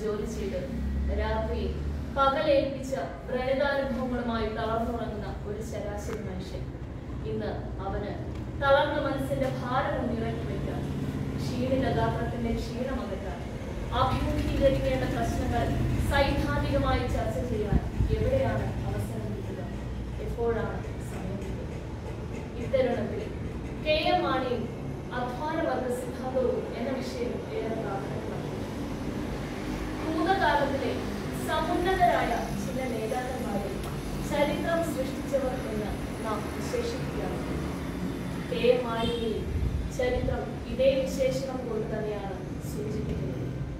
ജോലി ചെയ്ത് രാത്രി പകലേൽപ്പിച്ച വ്രണതാനുഭവങ്ങളുമായി തളർന്നുറങ്ങുന്ന ഒരു ശരാശരി മനുഷ്യൻ ഇന്ന് അവന് തളർന്ന മനസ്സിന്റെ ഭാരം ഒന്ന് ഇറക്കി വെക്കാൻ ക്ഷീണിതഗാത്രത്തിന്റെ ക്ഷീണമകറ്റാൻ അഭിമുഖീകരിക്കേണ്ട പ്രശ്നങ്ങൾ സൈദ്ധാന്തികമായി ചർച്ച ചെയ്യാൻ എവിടെയാണ് അവസരം കിട്ടുക എപ്പോഴാണ് സമയം കിട്ടുക ഇത്തരുണത്തിൽ കെ എം മാണിയും അധ്വാനവർഗ സിദ്ധാന്തവും എന്ന വിഷയം ഏറെ പ്രാധാന്യമാണ് ഭൂതകാലത്തിലെ സമുന്നതരായ ചില നേതാക്കന്മാരെ ചരിത്രം സൃഷ്ടിച്ചവർ എന്ന് നാം വിശേഷിപ്പിക്കാറുണ്ട് കെ എം മാണിയെയും ചരിത്രം ഇതേ വിശേഷണം കൊണ്ട് തന്നെയാണ് സൂചിപ്പിക്കുന്നത്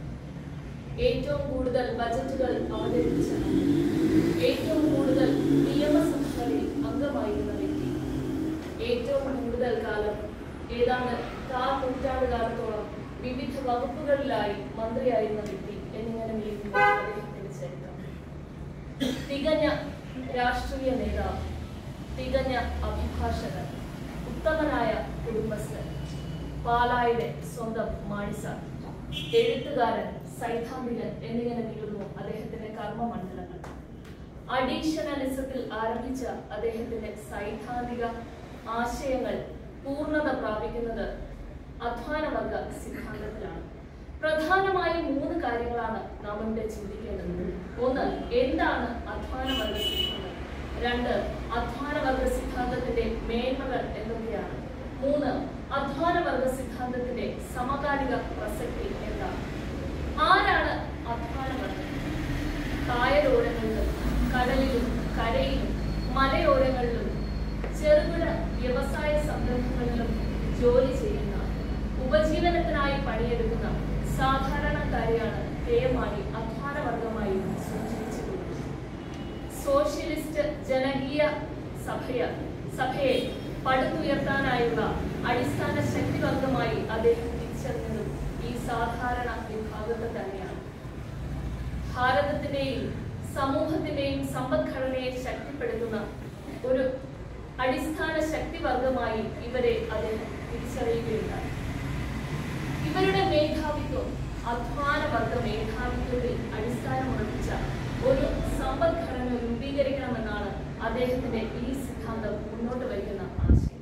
ഏറ്റവും കൂടുതൽ ബജറ്റുകൾ അവതരിപ്പിച്ച ഏറ്റവും കൂടുതൽ നിയമസഭകളിൽ അംഗമായിരുന്ന വ്യക്തി ഏറ്റവും കൂടുതൽ കാലം ഏതാണ്ട് കാൽ നൂറ്റാണ്ട് കാലത്തോളം വിവിധ വകുപ്പുകളിലായി മന്ത്രിയായിരുന്ന വ്യക്തി എന്നിങ്ങനെ നീങ്ങുന്നു അദ്ദേഹത്തിന്റെ ചരിത്രം തികഞ്ഞ രാഷ്ട്രീയ നേതാവ് തികഞ്ഞ അഭിഭാഷകൻ ഉത്തമനായ കുടുംബസ്ഥൻ പാലായുടെ സ്വന്തം മാണിസ എഴുത്തുകാരൻ സൈദ്ധാന്തികൻ എന്നിങ്ങനെ നീളുന്നു അദ്ദേഹത്തിന്റെ കർമ്മമണ്ഡലങ്ങൾ അഡീഷണലിസത്തിൽ ആരംഭിച്ച അദ്ദേഹത്തിന്റെ സൈദ്ധാന്തിക ആശയങ്ങൾ പൂർണ്ണത പ്രാപിക്കുന്നത് അധ്വാനവർഗ സിദ്ധാന്തത്തിലാണ് പ്രധാനമായും മൂന്ന് കാര്യങ്ങളാണ് നാം ഇവിടെ ചിന്തിക്കേണ്ടത് ഒന്ന് എന്താണ് അധ്വാനവർഗ സിദ്ധാന്തം രണ്ട് അധ്വാനവർഗ സിദ്ധാന്തത്തിന്റെ മേന്മകൾ എന്തൊക്കെയാണ് മൂന്ന് അധ്വാനവർഗ സിദ്ധാന്തത്തിന്റെ സമകാലിക പ്രസക്തി എന്താണ് ആരാണ് അധ്വാനവർഗം കായലോരങ്ങളിലും കടലിലും കരയിലും മലയോരങ്ങളിലും ചെറുകിട വ്യവസായ സംരംഭങ്ങളിലും ജോലി ചെയ്യുന്ന ഉപജീവനത്തിനായി പണിയെടുക്കുന്ന സാധാരണക്കാരെയാണ് കെ എം മാണി അധ്വാനവർഗമായി സൂചിപ്പിച്ചിട്ടുള്ളത് സോഷ്യലിസ്റ്റ് ജനകീയ സഭയ സഭയെ പടുത്തുയർത്താനായുള്ള അടിസ്ഥാന ശക്തിവർഗമായി അദ്ദേഹം തിരിച്ചറിഞ്ഞതും ഈ സാധാരണ വിഭാഗത്തെ തന്നെയാണ് ഭാരതത്തിന്റെയും സമൂഹത്തിന്റെയും സമ്പദ്ഘടനയെ ശക്തിപ്പെടുത്തുന്ന ഒരു അടിസ്ഥാന ശക്തിവർഗമായി ഇവരെ അദ്ദേഹം തിരിച്ചറിയുകയുണ്ടായി ഇവരുടെ മേധാവിത്വം അധ്വാന വർഗ മേധാവിത്വത്തിൽ അടിസ്ഥാനമുറപ്പിച്ച ഒരു സമ്പദ്ഘടന രൂപീകരിക്കണമെന്നാണ് അദ്ദേഹത്തിന്റെ ഈ സിദ്ധാന്തം മുന്നോട്ട് വയ്ക്കുന്ന ആശയം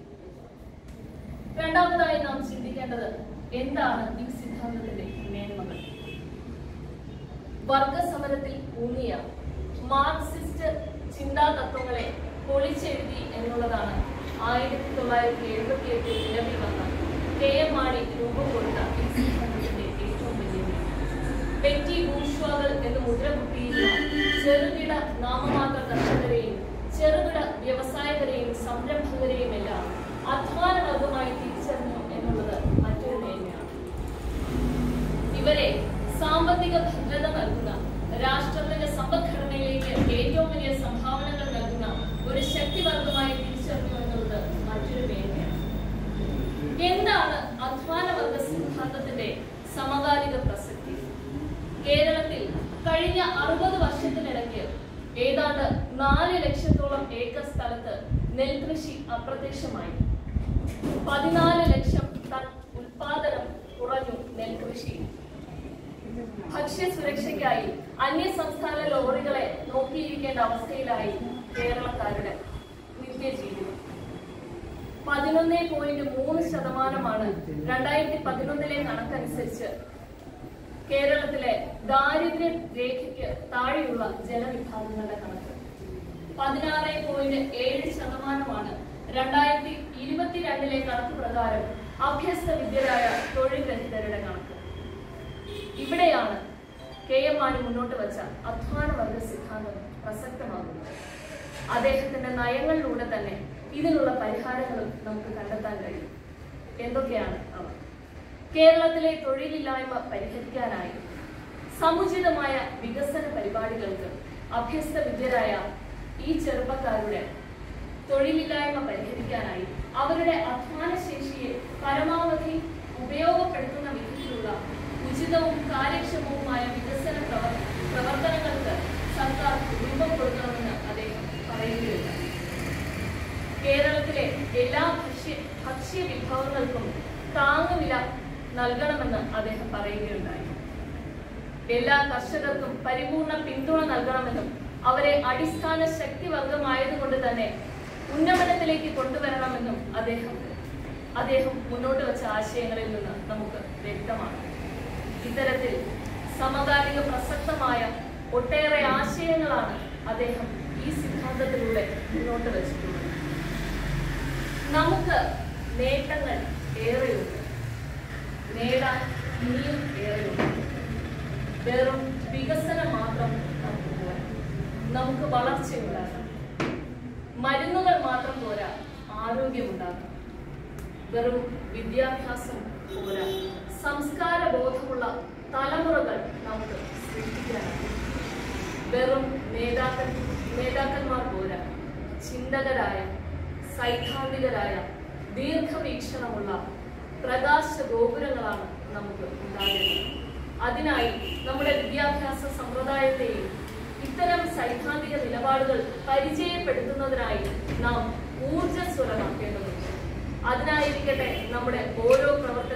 രണ്ടാമതായി നാം ചിന്തിക്കേണ്ടത് എന്താണ് ഈ സിദ്ധാന്തത്തിന്റെ മേന്മകൾ വർഗസമരത്തിൽ ഊന്നിയ മാർക്സിസ്റ്റ് ചിന്താ തത്വങ്ങളെ പൊളിച്ചെഴുതി എന്നുള്ളതാണ് ആയിരത്തി തൊള്ളായിരത്തി എഴുപത്തി എട്ടിൽ നിലവിൽ വന്ന കെ എം മാണി രൂപം കൊടുത്ത ഈ സിദ്ധാന്തത്തിന്റെ ഏറ്റവും വലിയ നേട്ടം. പെറ്റി ബൂർഷ്വാകൾ എന്ന് മുദ്ര കുത്തിയിരുന്ന ചെറുകിട നാമമാത്ര കർഷകരെയും ചെറുകിട വ്യവസായകരെയും സംരംഭകരെയും എല്ലാം അധ്വാന വർഗമായി തിരിച്ചറിഞ്ഞു എന്നുള്ളത് മറ്റൊരു മേന്മയാണ് ഇവരെ സാമ്പത്തിക ഭദ്രത നൽകുന്ന രാഷ്ട്രത്തിന്റെ സമ്പദ്ഘടനയിലേക്ക് ഏറ്റവും വലിയ സംഭാവനകൾ നൽകുന്ന ഒരു ശക്തിവർഗമായി തിരിച്ചറിഞ്ഞു എന്നുള്ളത് മറ്റൊരു മേന്മയാണ് എന്താണ് അധ്വാനവർഗ സിദ്ധാന്തത്തിന്റെ സമകാലിക പ്രസക്തി കേരളത്തിൽ കഴിഞ്ഞ അറുപത് വർഷത്തിനിടയ്ക്ക് ഏതാണ്ട് നാല് ലക്ഷത്തോളം ഏക്കർ സ്ഥലത്ത് നെൽകൃഷി അപ്രത്യക്ഷമായി പതിനാല് ലക്ഷം ടൺ ഉൽപാദനം കുറഞ്ഞു നെൽകൃഷി ഭക്ഷ്യസുരക്ഷയ്ക്കായി അന്യ സംസ്ഥാന ലോറികളെ നോക്കിയിരിക്കേണ്ട അവസ്ഥയിലായി കേരളക്കാരുടെ നിത്യജീവിതം പതിനൊന്ന് പോയിന്റ് മൂന്ന് ശതമാനമാണ് രണ്ടായിരത്തി പതിനൊന്നിലെ കണക്കനുസരിച്ച് കേരളത്തിലെ ദാരിദ്ര്യ രേഖയ്ക്ക് താഴെയുള്ള ജനവിഭാഗങ്ങളുടെ കണക്ക് പതിനാറ് പോയിന്റ് ഏഴ് ശതമാനമാണ് രണ്ടായിരത്തി ഇരുപത്തിരണ്ടിലെ കണക്ക് പ്രകാരം അഭ്യസ്ത വിദ്യരായ തൊഴിൽ രഹിതരുടെ കണക്ക് ഇവിടെയാണ് കെ എം മാണി മുന്നോട്ട് വച്ച അധ്വാന വർഗ സിദ്ധാന്തം പ്രസക്തമാകുന്നത് അദ്ദേഹത്തിന്റെ നയങ്ങളിലൂടെ തന്നെ ഇതിനുള്ള പരിഹാരങ്ങളും നമുക്ക് കണ്ടെത്താൻ കഴിയും എന്തൊക്കെയാണ് അവ കേരളത്തിലെ തൊഴിലില്ലായ്മ പരിഹരിക്കാനായി സമുചിതമായ വികസന പരിപാടികൾക്ക് അഭ്യസ്ത വിദ്യരായ ഈ ചെറുപ്പക്കാരുടെ തൊഴിലില്ലായ്മ പരിഹരിക്കാനായി അവരുടെ അധ്വാന ശേഷിയെ പരമാവധി ഉപയോഗപ്പെടുത്തുന്ന വിധത്തിലുള്ള ഉചിതവും കാര്യക്ഷമവുമായ വികസന പ്രവർ- പ്രവർത്തനങ്ങൾക്ക് സർക്കാർ രൂപം കൊടുക്കണമെന്ന് അദ്ദേഹം പറയുകയുണ്ടായി കേരളത്തിലെ എല്ലാ ഭക്ഷ്യ ഭക്ഷ്യ വിഭവങ്ങൾക്കും താങ്ങുവില നൽകണമെന്ന് അദ്ദേഹം പറയുകയുണ്ടായി എല്ലാ കർഷകർക്കും പരിപൂർണ പിന്തുണ നൽകണമെന്നും അവരെ അടിസ്ഥാന ശക്തിവർഗമായതുകൊണ്ട് തന്നെ ഉന്നമനത്തിലേക്ക് കൊണ്ടുവരണമെന്നും അദ്ദേഹം അദ്ദേഹം മുന്നോട്ട് വെച്ച ആശയങ്ങളിൽ നിന്ന് നമുക്ക് വ്യക്തമാണ് ഇത്തരത്തിൽ സമകാലിക പ്രസക്തമായ ഒട്ടേറെ ആശയങ്ങളാണ് അദ്ദേഹം ഈ സിദ്ധാന്തത്തിലൂടെ മുന്നോട്ട് വെച്ചിട്ടുള്ളത് നമുക്ക് നേട്ടങ്ങൾ ഏറെയുണ്ട് നേടാൻ ഇനിയും ഏറെയുണ്ട് വെറും വികസനം മാത്രം നമുക്ക് പോരാ നമുക്ക് വളർച്ചയുണ്ടാകാം മരുന്നുകൾ മാത്രം പോരാ ആരോഗ്യമുണ്ടാകാം വെറും വിദ്യാഭ്യാസം പോരാ സംസ്കാര ബോധമുള്ള തലമുറകൾ നമുക്ക് സൃഷ്ടിക്കാനാകും വെറും നേതാക്കൾ നേതാക്കന്മാർ പോരാ ചിന്തകരായ സൈദ്ധാന്തികരായ ദീർഘവീക്ഷണമുള്ള പ്രകാശ ഗോപുരങ്ങളാണ് നമുക്ക് ഉണ്ടാകേണ്ടത് അതിനായി നമ്മുടെ വിദ്യാഭ്യാസ സമ്പ്രദായത്തെയും ഇത്തരം സൈദ്ധാന്തിക നിലപാടുകൾ പരിചയപ്പെടുത്തുന്നതിനായി നാം ഊർജ്ജസ്വലമാക്കേണ്ടതുണ്ട് അതിനായിരിക്കട്ടെ നമ്മുടെ ഓരോ പ്രവർത്തന